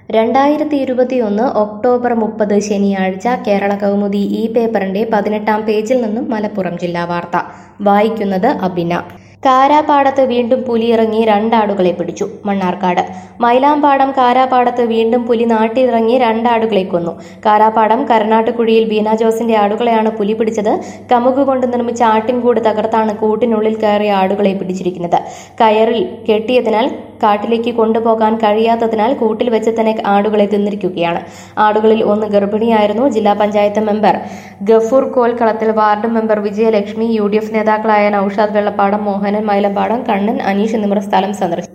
രണ്ടായിരത്തി ഇരുപത്തിയൊന്ന് ഒക്ടോബർ മുപ്പത് ശനിയാഴ്ച കേരള കൗമുദി ഈ പേപ്പറിന്റെ പതിനെട്ടാം പേജിൽ നിന്നും മലപ്പുറം ജില്ലാ വാർത്ത വായിക്കുന്നത് അബിന കാരാപ്പാടത്ത് വീണ്ടും പുലിയിറങ്ങി രണ്ടാടുകളെ പിടിച്ചു മണ്ണാർക്കാട് മൈലാമ്പാടം കാരാപ്പാടത്ത് വീണ്ടും പുലി നാട്ടിലിറങ്ങി രണ്ടാടുകളെ കൊന്നു കാരാപ്പാടം കരനാട്ടുകുഴിയിൽ ബീന ജോസിന്റെ ആടുകളെയാണ് പുലി പിടിച്ചത് കമുക് കൊണ്ട് നിർമ്മിച്ച ആട്ടിൻകൂട് തകർത്താണ് കൂട്ടിനുള്ളിൽ കയറിയ ആടുകളെ പിടിച്ചിരിക്കുന്നത് കയറിൽ കെട്ടിയതിനാൽ കാട്ടിലേക്ക് കൊണ്ടുപോകാൻ കഴിയാത്തതിനാൽ കൂട്ടിൽ വെച്ച് തന്നെ ആടുകളെ തിന്നിരിക്കുകയാണ് ആടുകളിൽ ഒന്ന് ഗർഭിണിയായിരുന്നു ജില്ലാ പഞ്ചായത്ത് മെമ്പർ ഗഫൂർ കോൽക്കളത്തിൽ ward member Vijayalakshmi U D F നേതാക്കളായ നൌഷാദ് വെള്ളപ്പാടം മോഹനൻ മൈലമ്പാടം കണ്ണൻ അനീഷ് എന്നിവർ സ്ഥലം സന്ദർശിച്ചു